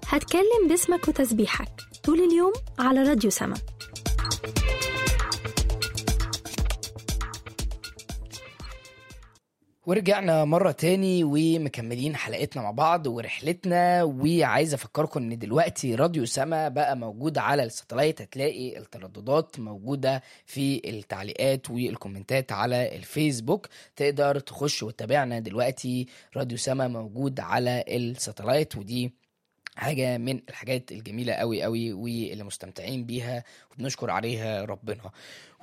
هتكلم باسمك وتسبيحك طول اليوم على راديو سما ورجعنا مرة تاني ومكملين حلقتنا مع بعض ورحلتنا وعايز افكركم ان دلوقتي راديو سما بقى موجود على الساتلايت هتلاقي الترددات موجودة في التعليقات والكومنتات على الفيسبوك تقدر تخش وتتابعنا دلوقتي راديو سما موجود على الساتلايت ودي حاجة من الحاجات الجميلة قوي قوي واللي مستمتعين بيها وبنشكر عليها ربنا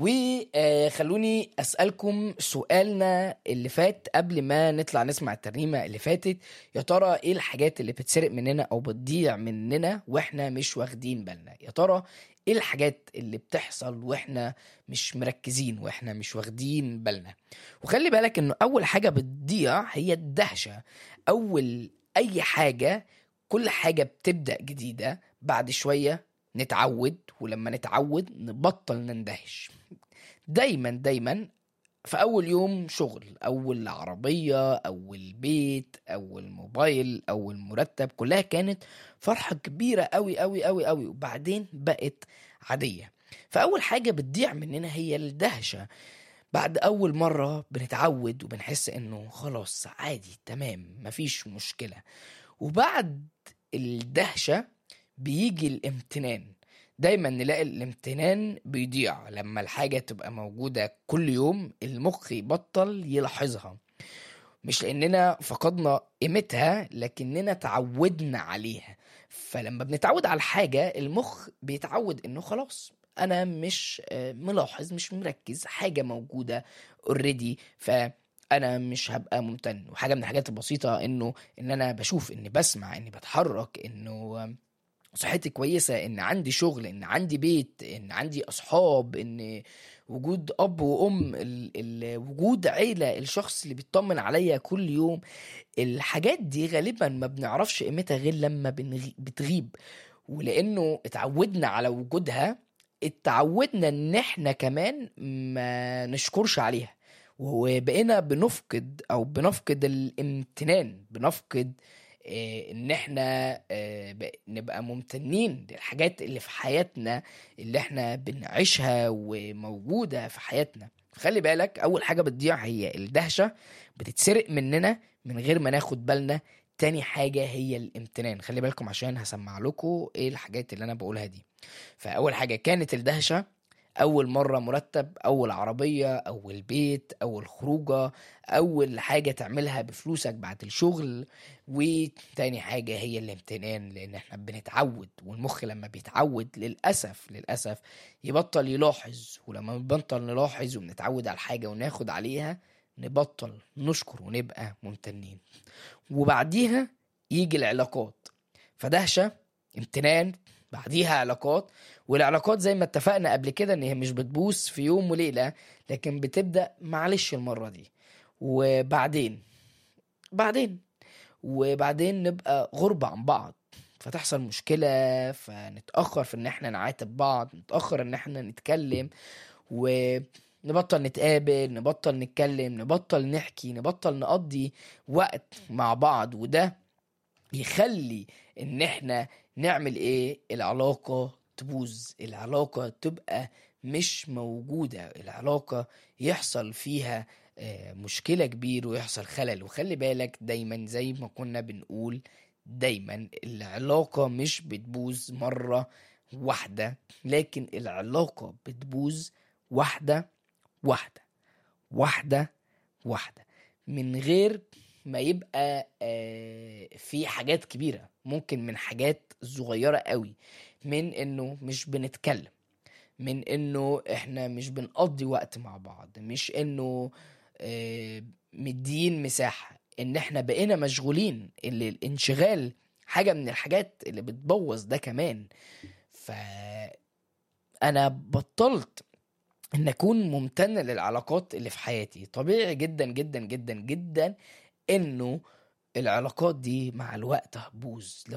وخلوني أسألكم سؤالنا اللي فات قبل ما نطلع نسمع الترنيمة اللي فاتت يا ترى ايه الحاجات اللي بتسرق مننا او بتضيع مننا واحنا مش واخدين بالنا يا ترى ايه الحاجات اللي بتحصل واحنا مش مركزين واحنا مش واخدين بالنا وخلي بالك انه اول حاجة بتضيع هي الدهشة اول اي حاجة كل حاجة بتبدأ جديدة بعد شوية نتعود ولما نتعود نبطل نندهش دايما دايما في أول يوم شغل أول عربية أول بيت أول موبايل أول مرتب كلها كانت فرحة كبيرة أوي أوي أوي أوي وبعدين بقت عادية فأول حاجة بتضيع مننا هي الدهشة بعد أول مرة بنتعود وبنحس إنه خلاص عادي تمام مفيش مشكلة وبعد الدهشة بيجي الامتنان دايما نلاقي الامتنان بيضيع لما الحاجة تبقى موجودة كل يوم المخ يبطل يلاحظها مش لأننا فقدنا قيمتها لكننا تعودنا عليها فلما بنتعود على الحاجة المخ بيتعود انه خلاص انا مش آه، ملاحظ مش مركز حاجة موجودة اوريدي ف انا مش هبقى ممتن وحاجه من الحاجات البسيطه انه ان انا بشوف اني بسمع اني بتحرك انه صحتي كويسه ان عندي شغل ان عندي بيت ان عندي اصحاب ان وجود اب وام ال... ال... وجود عيله الشخص اللي بيطمن عليا كل يوم الحاجات دي غالبا ما بنعرفش قيمتها غير لما بنغي... بتغيب ولانه اتعودنا على وجودها اتعودنا ان احنا كمان ما نشكرش عليها وبقينا بنفقد او بنفقد الامتنان بنفقد آه، ان احنا آه، ب- نبقى ممتنين للحاجات اللي في حياتنا اللي احنا بنعيشها وموجودة في حياتنا خلي بالك اول حاجة بتضيع هي الدهشة بتتسرق مننا من غير ما ناخد بالنا تاني حاجة هي الامتنان خلي بالكم عشان هسمع لكم ايه الحاجات اللي انا بقولها دي فاول حاجة كانت الدهشة اول مره مرتب اول عربيه اول بيت اول خروجه اول حاجه تعملها بفلوسك بعد الشغل وتاني حاجه هي الامتنان لان احنا بنتعود والمخ لما بيتعود للاسف للاسف يبطل يلاحظ ولما بنبطل نلاحظ وبنتعود على الحاجه وناخد عليها نبطل نشكر ونبقى ممتنين وبعديها يجي العلاقات فدهشه امتنان بعديها علاقات والعلاقات زي ما اتفقنا قبل كده ان هي مش بتبوس في يوم وليله لكن بتبدا معلش المره دي وبعدين بعدين وبعدين نبقى غربة عن بعض فتحصل مشكلة فنتأخر في ان احنا نعاتب بعض نتأخر ان احنا نتكلم ونبطل نتقابل نبطل نتكلم نبطل نحكي نبطل نقضي وقت مع بعض وده يخلي ان احنا نعمل ايه العلاقة تبوظ العلاقة تبقى مش موجودة العلاقة يحصل فيها آه، مشكلة كبير ويحصل خلل وخلي بالك دايما زي ما كنا بنقول دايما العلاقة مش بتبوظ مرة واحدة لكن العلاقة بتبوظ واحدة واحدة واحدة واحدة من غير ما يبقى آه، في حاجات كبيرة ممكن من حاجات صغيرة قوي من انه مش بنتكلم من انه احنا مش بنقضي وقت مع بعض مش انه آه، مدين مساحة ان احنا بقينا مشغولين اللي الانشغال حاجة من الحاجات اللي بتبوظ ده كمان ف انا بطلت ان اكون ممتن للعلاقات اللي في حياتي طبيعي جدا جدا جدا جدا انه العلاقات دي مع الوقت هتبوظ لو